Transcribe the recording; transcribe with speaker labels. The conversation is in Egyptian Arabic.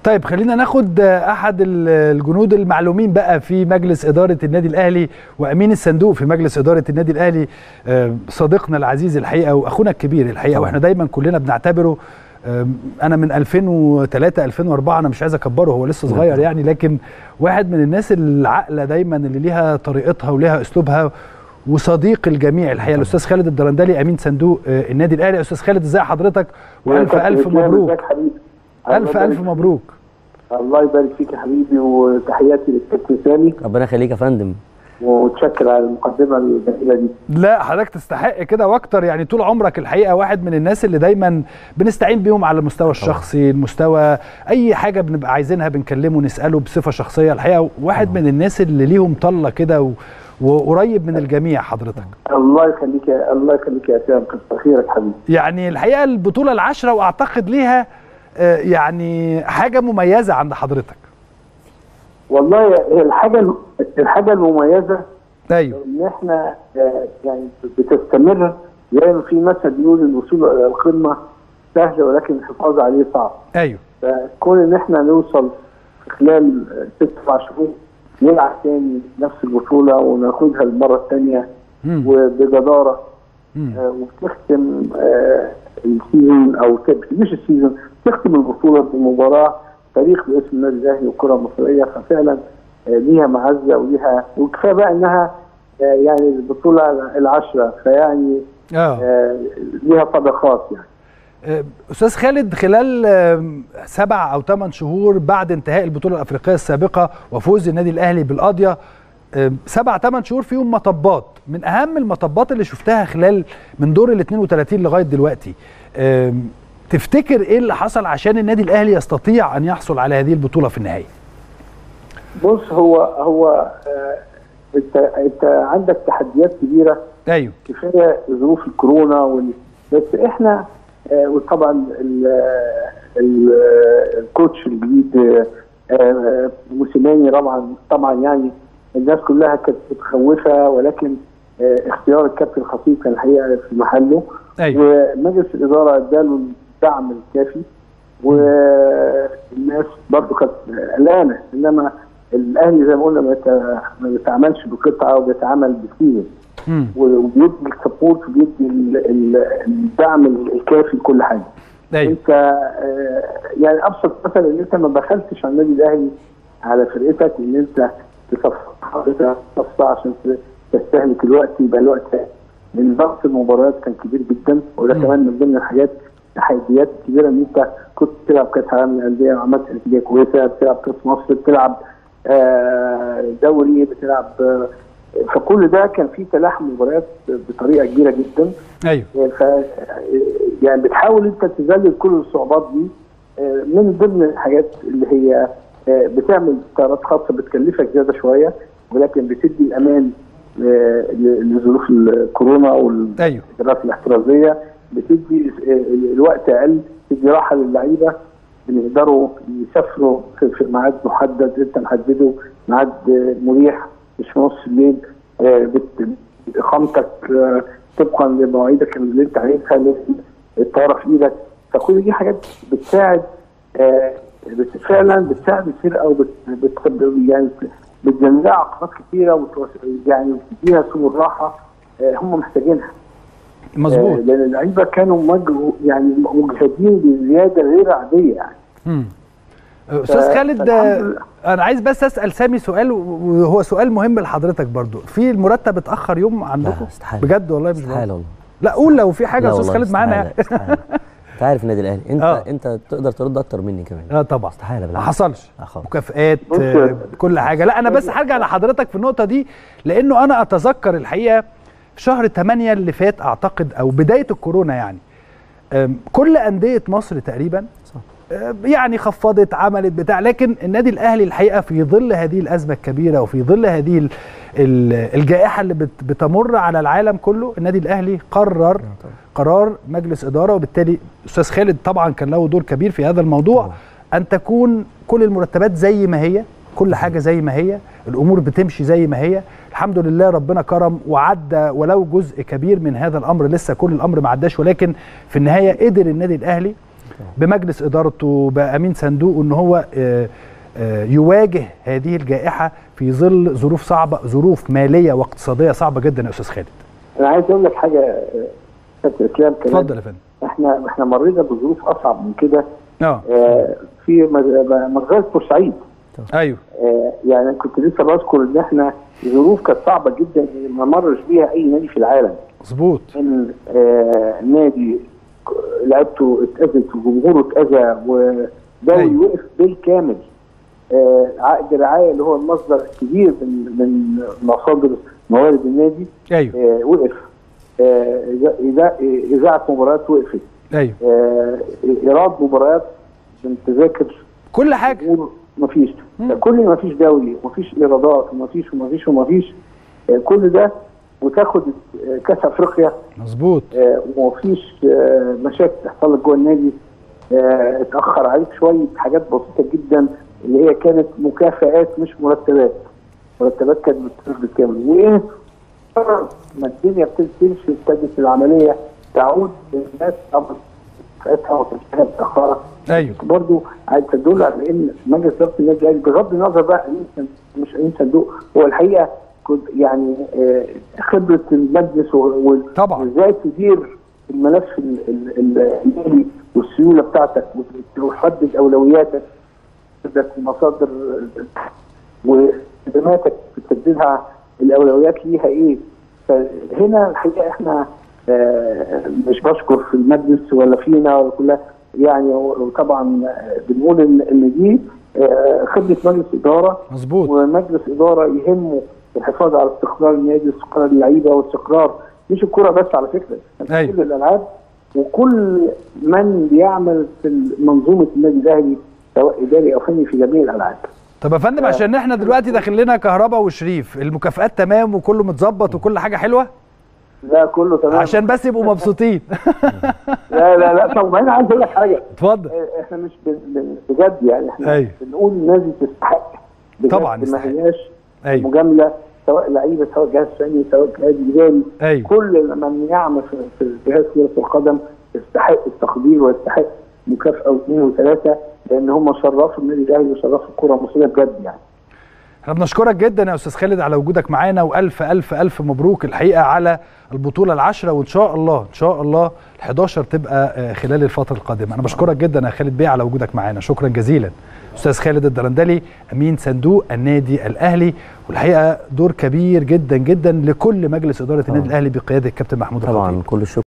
Speaker 1: طيب خلينا ناخد احد الجنود المعلومين بقى في مجلس اداره النادي الاهلي وامين الصندوق في مجلس اداره النادي الاهلي صديقنا العزيز الحقيقه واخونا الكبير الحقيقه واحنا دايما كلنا بنعتبره انا من 2003 2004 انا مش عايز اكبره هو لسه صغير يعني لكن واحد من الناس العاقله دايما اللي ليها طريقتها وليها اسلوبها وصديق الجميع الحقيقه الاستاذ خالد الدرندلي امين صندوق النادي الاهلي استاذ خالد ازي حضرتك والف الف مبروك الف الف مبروك
Speaker 2: الله يبارك فيك يا حبيبي وتحياتي للكابتن سامي
Speaker 3: ربنا يخليك يا فندم
Speaker 2: وتشكر على المقدمه الجميله دي
Speaker 1: لا حضرتك تستحق كده واكتر يعني طول عمرك الحقيقه واحد من الناس اللي دايما بنستعين بيهم على المستوى الشخصي المستوى اي حاجه بنبقى عايزينها بنكلمه نساله بصفه شخصيه الحقيقه واحد من الناس اللي ليهم طله كده و... وقريب من الجميع حضرتك
Speaker 2: الله يخليك يا الله يخليك يا سام كتر خيرك حبيبي
Speaker 1: يعني الحقيقه البطوله العشره واعتقد ليها يعني حاجه مميزه عند حضرتك
Speaker 2: والله الحاجه الحاجه المميزه
Speaker 1: ايوه
Speaker 2: ان احنا يعني بتستمر زي ما في مثل بيقول الوصول الى القمه سهل ولكن الحفاظ عليه صعب
Speaker 1: ايوه
Speaker 2: فكون ان احنا نوصل في خلال ست سبع شهور نلعب تاني نفس البطوله وناخدها المره الثانيه وبجداره آه وبتختم آه السيزون او مش السيزون تختم البطوله بمباراه تاريخ باسم النادي الاهلي والكره المصريه ففعلا آه ليها معزه وليها وكفايه بقى انها آه يعني البطوله العشره فيعني آه ليها طبقات يعني
Speaker 1: استاذ خالد خلال سبع او ثمان شهور بعد انتهاء البطوله الافريقيه السابقه وفوز النادي الاهلي بالقاضيه سبع ثمان شهور فيهم مطبات من اهم المطبات اللي شفتها خلال من دور ال 32 لغايه دلوقتي تفتكر ايه اللي حصل عشان النادي الاهلي يستطيع ان يحصل على هذه البطوله في النهايه
Speaker 2: بص هو هو آه انت انت عندك تحديات كبيره
Speaker 1: ايوه
Speaker 2: كفايه ظروف الكورونا وال... بس احنا آه وطبعا الكوتش الجديد آه موسيماني طبعا طبعا يعني الناس كلها كانت متخوفه ولكن آه اختيار الكابتن الخطيب كان الحقيقه في محله
Speaker 1: أيوة.
Speaker 2: ومجلس الاداره اداله الدعم الكافي والناس برضه كانت قلقانه انما الاهلي زي ما قلنا ما بيتعاملش بقطعه وبيتعامل بسيزون وبيدي السبورت وبيدي الدعم الكافي لكل حاجه.
Speaker 1: أيوة.
Speaker 2: انت يعني ابسط مثلا ان انت ما دخلتش على النادي الاهلي على فرقتك ان انت تصفى عشان تستهلك الوقت يبقى الوقت لان ضغط المباريات كان كبير جدا وده كمان من ضمن الحاجات التحديات الكبيره ان انت كنت بتلعب كاس عالم للانديه وعملت نتيجه كويسه بتلعب كاس مصر بتلعب دوري بتلعب فكل ده كان فيه تلاحم مباريات بطريقه كبيره جدا
Speaker 1: ايوه
Speaker 2: ف يعني بتحاول انت تذلل كل الصعوبات دي من ضمن الحاجات اللي هي بتعمل قرارات خاصه بتكلفك زياده شويه ولكن بتدي الامان لظروف الكورونا والاجراءات
Speaker 1: أيوه.
Speaker 2: الاحترازيه بتدي الوقت اقل تدي راحه للعيبه ان يقدروا يسافروا في ميعاد محدد انت محدده ميعاد مريح مش في نص الليل اقامتك طبقا لمواعيدك اللي انت عايزها الطياره في ايدك فكل دي حاجات بتساعد فعلا بتساعد الفرقه وبت يعني بتجنبها عقبات كثيره يعني وبتديها سبل راحه هم محتاجينها
Speaker 1: مظبوط
Speaker 2: لان اللعيبه كانوا مجهو يعني مجهدين بزياده غير عاديه يعني
Speaker 1: امم استاذ خالد انا عايز بس اسال سامي سؤال وهو سؤال مهم لحضرتك برضو في المرتب اتاخر يوم عندكم بجد والله مش
Speaker 3: استحاله والله
Speaker 1: لا قول لو في حاجه استاذ خالد معانا
Speaker 3: انت عارف النادي الاهلي انت
Speaker 1: آه.
Speaker 3: انت تقدر ترد اكتر مني كمان
Speaker 1: اه طبعا
Speaker 3: استحاله
Speaker 1: ما
Speaker 3: بالعكس
Speaker 1: حصلش
Speaker 3: آه
Speaker 1: مكافئات آه كل حاجه لا انا بس هرجع لحضرتك في النقطه دي لانه انا اتذكر الحقيقه في شهر 8 اللي فات اعتقد او بدايه الكورونا يعني كل انديه مصر تقريبا
Speaker 3: صح.
Speaker 1: يعني خفضت عملت بتاع لكن النادي الاهلي الحقيقه في ظل هذه الازمه الكبيره وفي ظل هذه الجائحه اللي بتمر على العالم كله النادي الاهلي قرر قرار مجلس اداره وبالتالي استاذ خالد طبعا كان له دور كبير في هذا الموضوع ان تكون كل المرتبات زي ما هي كل حاجه زي ما هي الامور بتمشي زي ما هي الحمد لله ربنا كرم وعدى ولو جزء كبير من هذا الامر لسه كل الامر ما عداش ولكن في النهايه قدر النادي الاهلي بمجلس ادارته بامين صندوقه ان هو آه، آه، يواجه هذه الجائحه في ظل ظروف صعبه ظروف ماليه واقتصاديه صعبه جدا يا استاذ خالد
Speaker 2: انا عايز اقول لك حاجه آه، كابتن اسلام كمان
Speaker 1: اتفضل يا فندم
Speaker 2: احنا احنا مرينا بظروف اصعب من كده
Speaker 1: اه
Speaker 2: آه، في مج- مجزره بورسعيد
Speaker 1: ايوه
Speaker 2: آه، يعني كنت لسه بذكر ان احنا ظروف كانت صعبه جدا ما مرش بيها اي نادي في العالم
Speaker 1: مظبوط
Speaker 2: ان آه، نادي ك- لعبته اتاذت وجمهوره اتاذى ودوري
Speaker 1: أيوة.
Speaker 2: وقف بالكامل آه، عقد رعايه اللي هو المصدر الكبير من من مصادر موارد النادي
Speaker 1: ايوه
Speaker 2: آه، وقف آه، إذا- إذا- اذاعه مباريات وقفت
Speaker 1: ايوه
Speaker 2: آه، ايراد مباريات من تذاكر
Speaker 1: كل حاجه
Speaker 2: امور مفيش
Speaker 1: مم.
Speaker 2: كل ما فيش دوري ومفيش ايرادات ومفيش ومفيش ومفيش آه، كل ده وتاخد آه، كاس افريقيا
Speaker 1: مظبوط
Speaker 2: آه، ومفيش آه، مشاكل تحصل لك جوه النادي آه، اتاخر عليك شويه حاجات بسيطه جدا اللي هي كانت مكافآت مش مرتبات مرتبات كانت بتصرف بالكامل وايه ما الدنيا ابتدت تمشي ابتدت العمليه تعود للناس طبعا ساعتها وتنتهي متاخره
Speaker 1: ايوه
Speaker 2: برضو عايز تدل على ان مجلس اداره النادي الاهلي بغض النظر بقى امين صندوق- مش امين صندوق هو الحقيقه كنت يعني آه، خبره المجلس و- و-
Speaker 1: طبعاً.
Speaker 2: وازاي تدير الملف ال- ال- ال- المالي والسيوله بتاعتك وت- وتحدد اولوياتك عندك مصادر وخدماتك بتسددها الاولويات ليها ايه فهنا الحقيقه احنا آه، مش بشكر في المجلس ولا فينا ولا كلها يعني وطبعا آه، بنقول ان ان دي آه، خدمه مجلس اداره
Speaker 1: مظبوط
Speaker 2: ومجلس اداره يهمه الحفاظ على استقرار النادي واستقرار اللعيبه واستقرار مش الكره بس على فكره
Speaker 1: أيوة.
Speaker 2: كل الالعاب وكل من بيعمل في منظومه النادي الاهلي سواء اداري او فني في جميع الالعاب.
Speaker 1: طب يا فندم عشان احنا دلوقتي داخل لنا كهرباء وشريف المكافآت تمام وكله متظبط وكل حاجه حلوه
Speaker 2: ده كله تمام
Speaker 1: عشان بس يبقوا مبسوطين
Speaker 2: لا لا لا طب انا عايز اقول لك حاجه
Speaker 1: اتفضل
Speaker 2: آه، احنا مش بن- بن- بجد يعني احنا
Speaker 1: أيوة.
Speaker 2: بنقول النادي تستحق بجد
Speaker 1: طبعاً
Speaker 2: ما
Speaker 1: يستحق.
Speaker 2: هياش
Speaker 1: ايوه
Speaker 2: مجامله سواء لعيبه سواء جهاز فني سواء جهاز اداري
Speaker 1: ايوه
Speaker 2: كل من يعمل في في جهاز كره القدم يستحق التقدير ويستحق مكافاه واثنين وثلاثه لان هم شرفوا النادي الاهلي وشرفوا الكره المصريه بجد يعني.
Speaker 1: احنا بنشكرك جدا يا استاذ خالد على وجودك معانا والف الف الف مبروك الحقيقه على البطوله العاشره وان شاء الله ان شاء الله ال11 تبقى آه، خلال الفتره القادمه انا بشكرك جدا يا خالد بيه على وجودك معانا شكرا جزيلا استاذ خالد الدرندلي امين صندوق النادي الاهلي والحقيقه دور كبير جدا جدا لكل مجلس اداره النادي الاهلي بقياده الكابتن محمود الخطيب
Speaker 3: طبعا كل الشكر